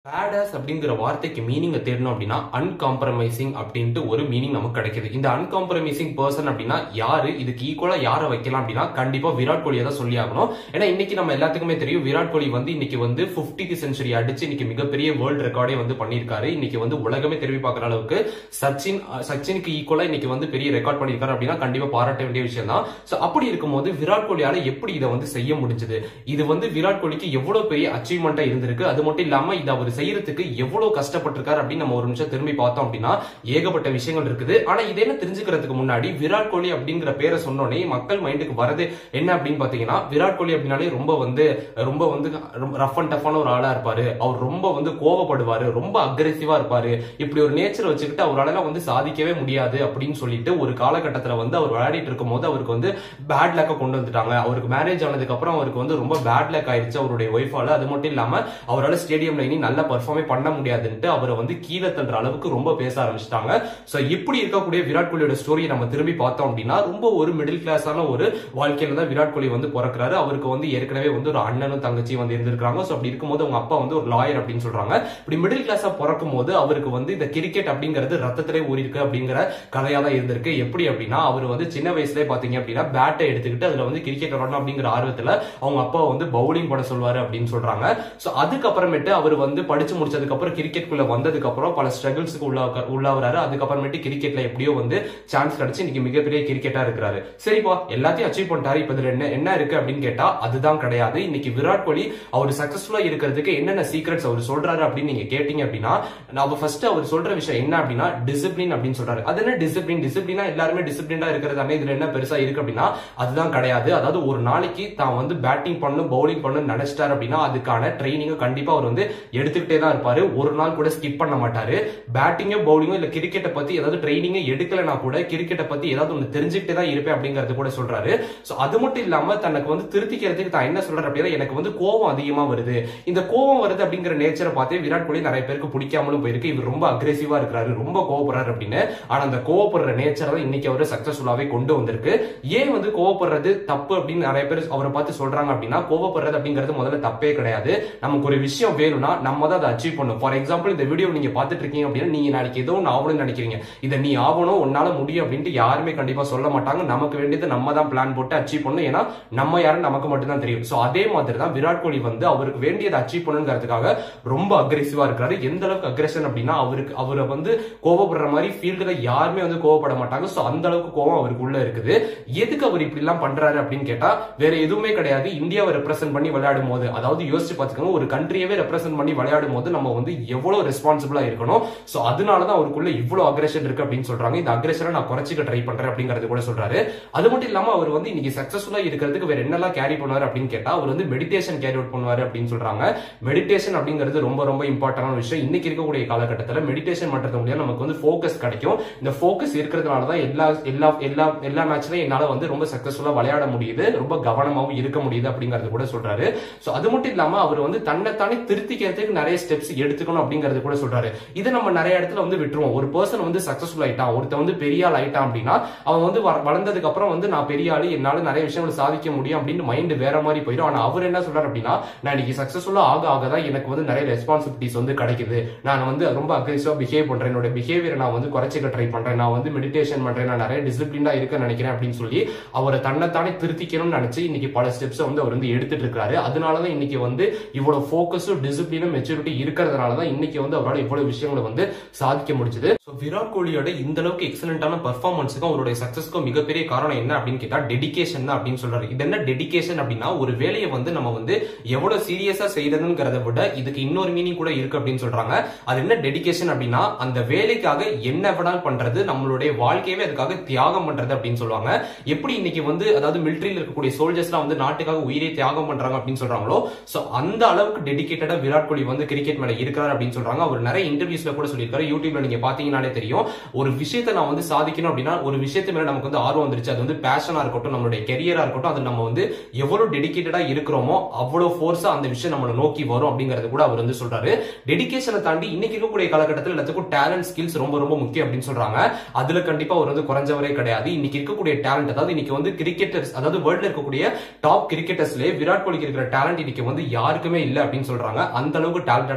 badass அப்படிங்கிற வார்த்தைக்கு meaning தேடணும் அப்படின்னா அன்காம்ப்ரமைசிங் அப்படின்ட்டு ஒரு மீனிங் நமக்கு கிடைக்குது இந்த அன்காம்ப்ரமைசிங் பர்சன் அப்படின்னா யாரு இதுக்கு ஈக்குவலா யாரை வைக்கலாம் அப்படின்னா கண்டிப்பா விராட் கோலியை தான் சொல்லி ஆகணும் ஏன்னா இன்னைக்கு நம்ம எல்லாத்துக்குமே தெரியும் விராட் கோலி வந்து இன்னைக்கு வந்து 50th செஞ்சுரி அடிச்சு இன்னைக்கு மிகப்பெரிய வேர்ல்டு ரெக்கார்டே வந்து பண்ணியிருக்காரு இன்னைக்கு வந்து உலகமே திரும்பி பார்க்குற அளவுக்கு சச்சின் அஹ், சச்சினுக்கு ஈக்குவலா இன்னைக்கு வந்து பெரிய ரெக்கார்ட் பண்ணியிருக்காரு அப்படின்னா கண்டிப்பா பாராட்ட வேண்டிய விஷயம் தான் சோ அப்படி இருக்கும்போது விராட் கோலியால எப்படி இதை வந்து செய்ய முடிஞ்சது இது வந்து விராட் கோலிக்கு எவ்வளவு பெரிய அச்சீவ்மெண்டா இருந்திருக்கு அது மட்டும் இல்லாம இதை அவர் செய்யறதுக்கு எவ்வளவு கஷ்டப்பட்டிருக்காரு அப்படின்னு நம்ம ஒரு நிமிஷம் திரும்பி பார்த்தோம் அப்படின்னா ஏகப்பட்ட விஷயங்கள் இருக்குது ஆனா இதெல்லாம் தெரிஞ்சுக்கிறதுக்கு முன்னாடி விராட் கோலி அப்படிங்கிற பேரை சொன்னோடனே மக்கள் மைண்டுக்கு வரது என்ன அப்படின்னு பாத்தீங்கன்னா விராட் கோலி அப்படின்னாலே ரொம்ப வந்து ரொம்ப வந்து ரஃப் அண்ட் டஃப்பான ஒரு ஆளா இருப்பாரு அவர் ரொம்ப வந்து கோவப்படுவாரு ரொம்ப அக்ரெசிவா இருப்பாரு இப்படி ஒரு நேச்சர் வச்சுக்கிட்டு அவரால வந்து சாதிக்கவே முடியாது அப்படின்னு சொல்லிட்டு ஒரு காலகட்டத்துல வந்து அவர் விளையாடிட்டு இருக்கும் போது அவருக்கு வந்து பேட் லக்க கொண்டு வந்துட்டாங்க அவருக்கு மேரேஜ் ஆனதுக்கு அப்புறம் அவருக்கு வந்து ரொம்ப பேட் லக் ஆயிடுச்சு அவருடைய ஒய்ஃபால அது மட்டும் இல்லாம அவரால் ஸ்டேடியம்ல இனி நல்ல பர்ஃபார்மே பண்ண முடியாதுன்ட்டு அவரை வந்து கீழே தள்ளுற அளவுக்கு ரொம்ப பேச ஆரம்பிச்சிட்டாங்க சோ இப்படி இருக்கக்கூடிய விராட் கோலியோட ஸ்டோரியை நம்ம திரும்பி பார்த்தோம் அப்படின்னா ரொம்ப ஒரு மிடில் கிளாஸான ஒரு வாழ்க்கையில தான் விராட் கோலி வந்து பிறக்கிறாரு அவருக்கு வந்து ஏற்கனவே வந்து ஒரு அண்ணனும் தங்கச்சியும் வந்து இருந்திருக்காங்க சோ அப்படி இருக்கும்போது அவங்க அப்பா வந்து ஒரு லாயர் அப்படின்னு சொல்றாங்க இப்படி மிடில் கிளாஸா பிறக்கும் போது அவருக்கு வந்து இந்த கிரிக்கெட் அப்படிங்கிறது ரத்தத்திலே ஊறி இருக்கு அப்படிங்கிற கதையா தான் இருந்திருக்கு எப்படி அப்படின்னா அவர் வந்து சின்ன வயசுலயே பாத்தீங்க அப்படின்னா பேட்டை எடுத்துக்கிட்டு அதுல வந்து கிரிக்கெட் விளாடணும் அப்படிங்கிற ஆர்வத்துல அவங்க அப்பா வந்து பவுலிங் பண்ண சொல்வாரு அப்படின்னு சொல்றாங்க சோ அதுக்கப்புறமேட்டு அவர் வந்து படிச்சு முடிச்சதுக்கு அப்புறம் கிரிக்கெட்குள்ள வந்ததுக்கு அப்புறம் பல ஸ்ட்ரகிள்ஸ்க்கு உள்ள உள்ளாவறாரு அதுக்கப்புறமேட்டு கிரிக்கெட்ல எப்படியோ வந்து சான்ஸ் கிடைச்சு இன்னைக்கு மிகப்பெரிய கிரிக்கெட்டா இருக்கிறாரு சரிப்பா எல்லாத்தையும் அச்சீவ் பண்ணிட்டாரு இப்ப இதுல என்ன என்ன இருக்கு அப்படின்னு கேட்டா அதுதான் கிடையாது இன்னைக்கு விராட் கோலி அவர் சக்சஸ்ஃபுல்லா இருக்கிறதுக்கு என்னென்ன சீக்ரெட்ஸ் அவர் சொல்றாரு அப்படின்னு நீங்க கேட்டீங்க அப்படின்னா நம்ம ஃபர்ஸ்ட் அவர் சொல்ற விஷயம் என்ன அப்படின்னா டிசிப்ளின் அப்படின்னு சொல்றாரு அது என்ன டிசிப்ளின் டிசிப்ளினா எல்லாருமே டிசிப்ளினா இருக்கிறது இதுல என்ன பெருசா இருக்கு அப்படின்னா அதுதான் கிடையாது அதாவது ஒரு நாளைக்கு தான் வந்து பேட்டிங் பண்ணும் பவுலிங் பண்ணும் நினைச்சிட்டாரு அப்படின்னா அதுக்கான ட்ரைனிங் கண்டிப்பா அவர் வந்து எடுத்துக்கிட்டே தான் இருப்பாரு ஒரு நாள் கூட ஸ்கிப் பண்ண மாட்டாரு பேட்டிங்கோ பவுலிங்கோ இல்ல கிரிக்கெட்டை பத்தி ஏதாவது ட்ரைனிங் எடுக்கலனா கூட கிரிக்கெட்டை பத்தி ஏதாவது ஒன்று தெரிஞ்சுக்கிட்டே தான் இருப்பேன் அப்படிங்கறது கூட சொல்றாரு சோ அது மட்டும் இல்லாம தனக்கு வந்து திருத்திக்கிறதுக்கு தான் என்ன சொல்றாரு அப்படின்னா எனக்கு வந்து கோவம் அதிகமா வருது இந்த கோவம் வருது அப்படிங்கிற நேச்சரை பார்த்தே விராட் கோலி நிறைய பேருக்கு பிடிக்காமலும் போயிருக்கு இவர் ரொம்ப அக்ரெசிவா இருக்கிறாரு ரொம்ப கோவப்படுறாரு அப்படின்னு ஆனா அந்த கோவப்படுற நேச்சரை தான் இன்னைக்கு அவர் சக்சஸ்ஃபுல்லாவே கொண்டு வந்திருக்கு ஏன் வந்து கோவப்படுறது தப்பு அப்படின்னு நிறைய பேர் அவரை பார்த்து சொல்றாங்க அப்படின்னா கோவப்படுறது அப்படிங்கிறது முதல்ல தப்பே கிடையாது நமக்கு ஒரு விஷயம் வேணும்னா நம்ம தான் அதை அச்சீவ் பண்ணும் ஃபார் எக்ஸாம்பிள் இந்த வீடியோ நீங்க பார்த்துட்டு இருக்கீங்க அப்படின்னா நீங்க நாளைக்கு ஏதோ ஒன்று ஆகணும்னு நினைக்கிறீங்க இதை நீ ஆகணும் உன்னால முடியும் அப்படின்ட்டு யாருமே கண்டிப்பா சொல்ல மாட்டாங்க நமக்கு வேண்டியது நம்ம தான் பிளான் போட்டு அச்சீவ் பண்ணணும் ஏன்னா நம்ம யாரும் நமக்கு மட்டும் தான் தெரியும் சோ அதே மாதிரி தான் விராட் கோலி வந்து அவருக்கு வேண்டியதை அச்சீவ் பண்ணுங்கிறதுக்காக ரொம்ப அக்ரெசிவா இருக்காரு எந்த அளவுக்கு அக்ரெஷன் அப்படின்னா அவருக்கு அவரை வந்து கோவப்படுற மாதிரி ஃபீல்டுல யாருமே வந்து கோவப்பட மாட்டாங்க சோ அந்த அளவுக்கு கோவம் அவருக்கு உள்ள இருக்குது எதுக்கு அவர் இப்படி எல்லாம் பண்றாரு அப்படின்னு கேட்டா வேற எதுவுமே கிடையாது இந்தியாவை ரெப்ரசென்ட் பண்ணி விளையாடும் போது அதாவது யோசிச்சு பாத்துக்கோங்க ஒரு கண்ட்ரியவே ரெப்ரசென்ட் பண்ணி விளையாடும் போது நம்ம வந்து எவ்வளவு ரெஸ்பான்சிபிளா இருக்கணும் சோ அதனாலதான் அவருக்குள்ள இவ்வளவு அக்ரெஷன் இருக்கு அப்படின்னு சொல்றாங்க இந்த அக்ரெஷனை நான் குறைச்சிக்க ட்ரை பண்றேன் அப்படிங்கறது கூட சொல்றாரு அது மட்டும் இல்லாம அவர் வந்து இன்னைக்கு சக்சஸ்ஃபுல்லா இருக்கிறதுக்கு வேற என்னெல்லாம் கேரி பண்ணுவாரு அப்படின்னு கேட்டா அவர் வந்து மெடிடேஷன் கேரி அவுட் பண்ணுவாரு அப்படின்னு சொல்றாங்க மெடிடேஷன் அப்படிங்கிறது ரொம்ப ரொம்ப இம்பார்ட்டன்டான விஷயம் இன்னைக்கு இருக்கக்கூடிய காலகட்டத்தில் மெடிடேஷன் பண்றது மூலியம் நமக்கு வந்து ஃபோக்கஸ் கிடைக்கும் இந்த ஃபோக்கஸ் இருக்கிறதுனால தான் எல்லா எல்லா எல்லா எல்லா மேட்ச்லயும் என்னால வந்து ரொம்ப சக்சஸ்ஃபுல்லா விளையாட முடியுது ரொம்ப கவனமாவும் இருக்க முடியுது அப்படிங்கறது கூட சொல்றாரு சோ அது மட்டும் இல்லாம அவர் வந்து தன்னைத்தானே திருத்திக்கிறதுக்கு நிறைய ஸ்டெப்ஸ் எடுத்துக்கணும் அப்படிங்கறது கூட சொல்றாரு இதை நம்ம நிறைய இடத்துல வந்து விட்டுருவோம் ஒரு பர்சன் வந்து சக்சஸ்ஃபுல் ஆயிட்டான் ஒருத்தன் வந்து பெரிய ஆள் ஆயிட்டான் அப்படின்னா அவன் வந்து வ- வளர்ந்ததுக்கு அப்புறம் வந்து நான் பெரிய ஆளு என்னால நிறைய விஷயங்களை சாதிக்க முடியும் அப்படின்னு மைண்ட் வேற மாதிரி போயிடும் ஆனா அவர் என்ன சொல்றாரு அப்படின்னா நான் இன்னைக்கு சக்சஸ்ஃபுல்லா ஆக ஆக தான் எனக்கு வந்து நிறைய ரெஸ்பான்சிபிலிட்டிஸ் வந்து கிடைக்குது நான் வந்து ரொம்ப அக்ரெசிவா பிஹேவ் பண்றேன் என்னோட பிஹேவியரை நான் வந்து குறைச்சிக்க ட்ரை பண்றேன் நான் வந்து மெடிடேஷன் பண்றேன் நான் நிறைய டிசிப்ளினா இருக்க நினைக்கிறேன் அப்படின்னு சொல்லி அவரை தன்னைத்தானே திருத்திக்கணும்னு நினைச்சு இன்னைக்கு பல ஸ்டெப்ஸ் வந்து அவர் வந்து எடுத்துட்டு இருக்காரு அதனாலதான் இன்னைக்கு வந்து இவ்வளவு ஃபோக்கஸும் டிசிப்ளினும் மெச்சூரிட்டி இருக்கிறதுனால தான் இன்னைக்கு வந்து அவரால் இவ்வளவு விஷயங்களை வந்து சாதிக்க முடிஞ்சது ஸோ விராட் கோலியோட இந்த அளவுக்கு எக்ஸலண்டான பர்ஃபார்மன்ஸுக்கும் அவருடைய சக்சஸ்க்கும் மிகப்பெரிய காரணம் என்ன அப்படின்னு கேட்டா டெடிகேஷன் தான் அப்படின்னு சொல்றாரு இது என்ன டெடிகேஷன் அப்படின்னா ஒரு வேலையை வந்து நம்ம வந்து எவ்வளவு சீரியஸா செய்யறதுங்கிறத விட இதுக்கு இன்னொரு மீனிங் கூட இருக்கு அப்படின்னு சொல்றாங்க அது என்ன டெடிகேஷன் அப்படின்னா அந்த வேலைக்காக என்ன விடால் பண்றது நம்மளுடைய வாழ்க்கையவே அதுக்காக தியாகம் பண்றது அப்படின்னு சொல்லுவாங்க எப்படி இன்னைக்கு வந்து அதாவது மிலிட்டரியில் இருக்கக்கூடிய சோல்ஜர்ஸ்லாம் வந்து நாட்டுக்காக உயிரை தியாகம் பண்றாங்க அப்படின்னு சொல்றாங்களோ சோ அந்த அளவுக்கு டெடிகேட்டடா விராட் கோலி வந்து கிரிக்கெட் மேல இருக்கிறார் அப்படின்னு சொல்றாங்க அவர் நிறைய இன்டர்வியூஸ்ல கூட சொல்லியிருக்காரு யூடியூப்ல நீங்க பாத்தீங்கன்னாலே தெரியும் ஒரு விஷயத்தை நான் வந்து சாதிக்கணும் அப்படின்னா ஒரு விஷயத்து மேல நமக்கு வந்து ஆர்வம் வந்துருச்சு அது வந்து பேஷனா இருக்கட்டும் நம்மளுடைய கெரியரா இருக்கட்டும் அது நம்ம வந்து எவ்வளவு டெடிகேட்டடா இருக்கிறோமோ அவ்வளவு ஃபோர்ஸா அந்த விஷயம் நம்மளை நோக்கி வரும் அப்படிங்கறது கூட அவர் வந்து சொல்றாரு டெடிகேஷனை தாண்டி இன்னைக்கு இருக்கக்கூடிய காலகட்டத்தில் எல்லாத்துக்கும் டேலண்ட் ஸ்கில்ஸ் ரொம்ப ரொம்ப முக்கியம் அப்படின்னு சொல்றாங்க அதுல கண்டிப்பா அவர் வந்து குறைஞ்சவரே கிடையாது இன்னைக்கு இருக்கக்கூடிய டேலண்ட் அதாவது இன்னைக்கு வந்து கிரிக்கெட்டர்ஸ் அதாவது வேர்ல்ட்ல இருக்கக்கூடிய டாப் கிரிக்கெட்டர்ஸ்லயே விராட் கோலிக்கு இருக்கிற டேலண்ட் இன்னைக்கு வந்து யாருக்குமே இல்ல அப்படின்னு சொல்றாங்க அந்த அளவுக்கு டேலண்டடா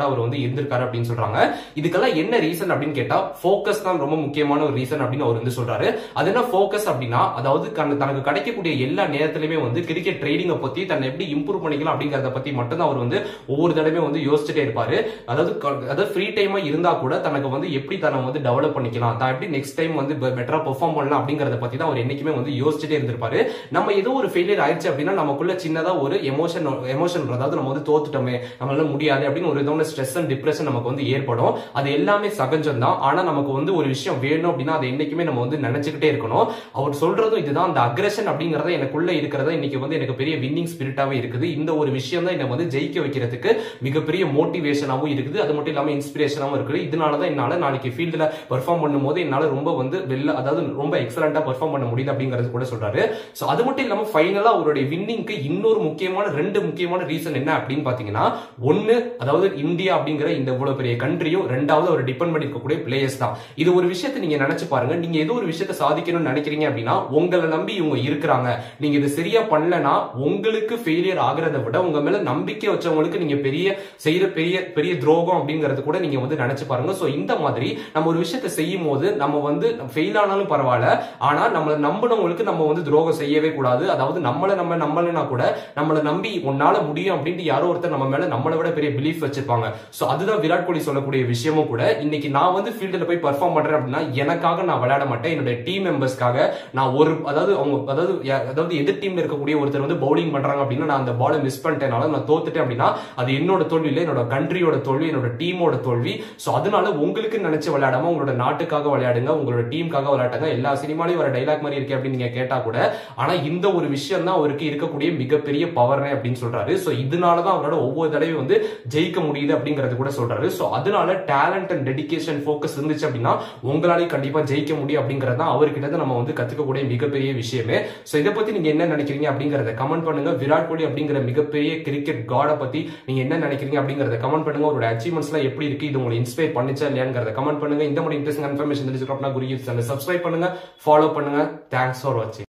ஃபெயிலியரா அவர் வந்து இருந்திருக்காரு அப்படின்னு சொல்றாங்க இதுக்கெல்லாம் என்ன ரீசன் அப்படின்னு கேட்டா ஃபோக்கஸ் தான் ரொம்ப முக்கியமான ஒரு ரீசன் அப்படின்னு அவர் வந்து சொல்றாரு அது என்ன ஃபோக்கஸ் அப்படின்னா அதாவது கண்ண- தனக்கு கிடைக்கக்கூடிய எல்லா நேரத்திலுமே வந்து கிரிக்கெட் ட்ரேடிங்கை பத்தி தன்னை எப்படி இம்ப்ரூவ் பண்ணிக்கலாம் அப்படிங்கறத பத்தி மட்டும் தான் அவர் வந்து ஒவ்வொரு தடவையும் வந்து யோசிச்சுட்டே இருப்பாரு அதாவது க- அதாவது ஃப்ரீ டைமா இருந்தா கூட தனக்கு வந்து எப்படி தன்னை வந்து டெவலப் பண்ணிக்கலாம் தான் எப்படி நெக்ஸ்ட் டைம் வந்து பெட்டரா பெர்ஃபார்ம் பண்ணலாம் அப்படிங்கறத பத்தி தான் அவர் என்னைக்குமே வந்து யோசிச்சுட்டே இருந்திருப்பாரு நம்ம ஏதோ ஒரு ஃபெயிலியர் ஆயிடுச்சு அப்படின்னா நமக்குள்ள சின்னதா ஒரு எமோஷன் எமோஷன் அதாவது நம்ம வந்து தோத்துட்டோமே நம்மளால முடியாது அப்படின்னு ஒரு விதமான ஸ்ட்ரெஸ் அண்ட் டிப்ரெஷன் நமக்கு வந்து ஏற்படும் அது எல்லாமே சகஜம் தான் ஆனா நமக்கு வந்து ஒரு விஷயம் வேணும் அப்படின்னா அதை என்னைக்குமே நம்ம வந்து நினைச்சுக்கிட்டே இருக்கணும் அவர் சொல்றதும் இதுதான் அந்த அக்ரஷன் அப்படிங்கறத எனக்குள்ள இருக்கிறத இன்னைக்கு வந்து எனக்கு பெரிய வின்னிங் ஸ்பிரிட்டாவே இருக்குது இந்த ஒரு விஷயம் தான் என்னை வந்து ஜெயிக்க வைக்கிறதுக்கு மிகப்பெரிய மோட்டிவேஷனாவும் இருக்குது அது மட்டும் இல்லாம இன்ஸ்பிரேஷனாவும் இருக்குது இதனாலதான் என்னால நாளைக்கு ஃபீல்டுல பெர்ஃபார்ம் பண்ணும்போது என்னால ரொம்ப வந்து வெளில அதாவது ரொம்ப எக்ஸலண்டா பெர்ஃபார்ம் பண்ண முடியுது அப்படிங்கறது கூட சொல்றாரு சோ அது மட்டும் இல்லாம ஃபைனலா அவருடைய வின்னிங்க்கு இன்னொரு முக்கியமான ரெண்டு முக்கியமான ரீசன் என்ன அப்படின்னு பாத்தீங்கன்னா ஒன்னு அதாவது இந்தியா அப்படிங்கிற இந்த இவ்வளவு பெரிய கண்ட்ரியும் ரெண்டாவது அவர் டிபெண்ட் பண்ணி இருக்கக்கூடிய பிளேயர்ஸ் தான் இது ஒரு விஷயத்தை நீங்க நினைச்சு பாருங்க நீங்க ஏதோ ஒரு விஷயத்தை சாதிக்கணும்னு நினைக்கிறீங்க அப்படின்னா உங்களை நம்பி இவங்க இருக்கிறாங்க நீங்க இது சரியா பண்ணலனா உங்களுக்கு ஃபெயிலியர் ஆகுறத விட உங்க மேல நம்பிக்கை வச்சவங்களுக்கு நீங்க பெரிய செய்யற பெரிய பெரிய துரோகம் அப்படிங்கறது கூட நீங்க வந்து நினைச்சு பாருங்க சோ இந்த மாதிரி நம்ம ஒரு விஷயத்தை செய்யும் போது நம்ம வந்து ஃபெயில் ஆனாலும் பரவாயில்ல ஆனா நம்மள நம்பினவங்களுக்கு நம்ம வந்து துரோகம் செய்யவே கூடாது அதாவது நம்மள நம்ம நம்பலனா கூட நம்மள நம்பி உன்னால முடியும் அப்படின்ட்டு யாரோ ஒருத்தர் நம்ம மேல நம்மளை விட பெரிய பிலீஃப் வச்சிருப்பாங்க சோ அதுதான் விராட் கோலி சொல்லக்கூடிய விஷயமும் கூட இன்னைக்கு நான் வந்து ஃபீல்டில் போய் பர்ஃபார்ம் பண்றேன் அப்படின்னா எனக்காக நான் விளையாட மாட்டேன் என்னுடைய டீம் மெம்பர்ஸ்க்காக நான் ஒரு அதாவது அவங்க அதாவது யா- அதாவது எதிர் டீம்ல இருக்கக்கூடிய ஒருத்தர் வந்து பவுலிங் பண்றாங்க அப்படின்னா நான் அந்த பாலை மிஸ் பண்ணிட்டேனால நான் தோத்துட்டேன் அப்படின்னா அது என்னோட தோல்வி இல்லை என்னோட கண்ட்ரியோட தோல்வி என்னோட டீமோட தோல்வி சோ அதனால உங்களுக்கு நினைச்சு விளையாடாம உங்களோட நாட்டுக்காக விளையாடுங்க உங்களோட டீமுக்காக விளையாட்டுங்க எல்லா சினிமாலையும் வர டைலாக் மாதிரி இருக்கு அப்படின்னு நீங்க கேட்டா கூட ஆனா இந்த ஒரு விஷயம் தான் அவருக்கு இருக்கக்கூடிய மிகப்பெரிய பவர்னே அப்படின்னு சொல்றாரு சோ இதனாலதான் அவரோட ஒவ்வொரு தடவையும் வந்து ஜெயிக்க முடியுது அப்படிங்கறது கூட சொல்றாரு சோ அதனால டேலண்ட் அண்ட் டெடிகேஷன் ஃபோக்கஸ் இருந்துச்சு அப்படின்னா உங்களாலையும் கண்டிப்பா ஜெயிக்க முடியும் அப்படிங்கறது தான் அவர்கிட்ட இருந்து நம்ம வந்து கத்துக்கக்கூடிய மிகப்பெரிய விஷயமே சோ இதை பத்தி நீங்க என்ன நினைக்கிறீங்க அப்படிங்கறத கமெண்ட் பண்ணுங்க விராட் கோலி அப்படிங்கிற மிகப்பெரிய கிரிக்கெட் காட பத்தி நீங்க என்ன நினைக்கிறீங்க அப்படிங்கறத கமெண்ட் பண்ணுங்க அவரோட அச்சீவ்மெண்ட்ஸ் எல்லாம் எப்படி இருக்கு இது உங்களை இன்ஸ்பயர் பண்ணிச்சா இல்லையாங்கிறத கமெண்ட் பண்ணுங்க இந்த மாதிரி இன்ட்ரெஸ்டிங் இன்ஃபர்மேஷன் தெரிஞ்சுக்கணும் அப்படின்னா குரு சப்ஸ்கிரைப் பண்ணுங்க ஃபாலோ பண்ணுங்க தேங்க்ஸ் ஃபார் வாட்சிங்